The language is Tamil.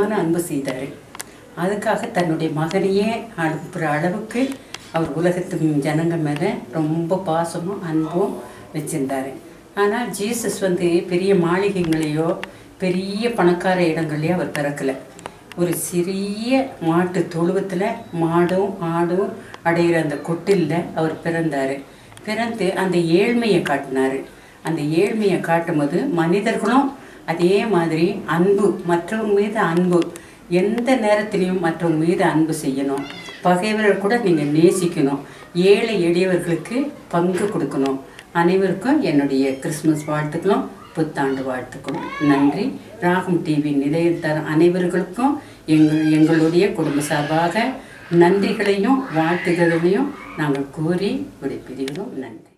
அதிகமான அன்பு செய்தார் அதுக்காக தன்னுடைய மகனையே அனுப்புகிற அளவுக்கு அவர் உலகத்து ஜனங்கள் மேலே ரொம்ப பாசமும் அன்பும் வச்சிருந்தாரு ஆனால் ஜீசஸ் வந்து பெரிய மாளிகைகளையோ பெரிய பணக்கார இடங்கள்லையோ அவர் பிறக்கலை ஒரு சிறிய மாட்டு தொழுவத்தில் மாடும் ஆடும் அடைகிற அந்த கொட்டிலில் அவர் பிறந்தார் பிறந்து அந்த ஏழ்மையை காட்டினார் அந்த ஏழ்மையை காட்டும்போது மனிதர்களும் அதே மாதிரி அன்பு மற்றவங்க மீது அன்பு எந்த நேரத்திலையும் மற்றவங்க மீது அன்பு செய்யணும் பகைவர்கள் கூட நீங்கள் நேசிக்கணும் ஏழை எளியவர்களுக்கு பங்கு கொடுக்கணும் அனைவருக்கும் என்னுடைய கிறிஸ்மஸ் வாழ்த்துக்களும் புத்தாண்டு வாழ்த்துக்களும் நன்றி ராகம் டிவி நிலையத்தர அனைவர்களுக்கும் எங்கள் எங்களுடைய குடும்ப சார்பாக நன்றிகளையும் வாழ்த்துகளையும் நாங்கள் கூறி விடைபெறுகிறோம் நன்றி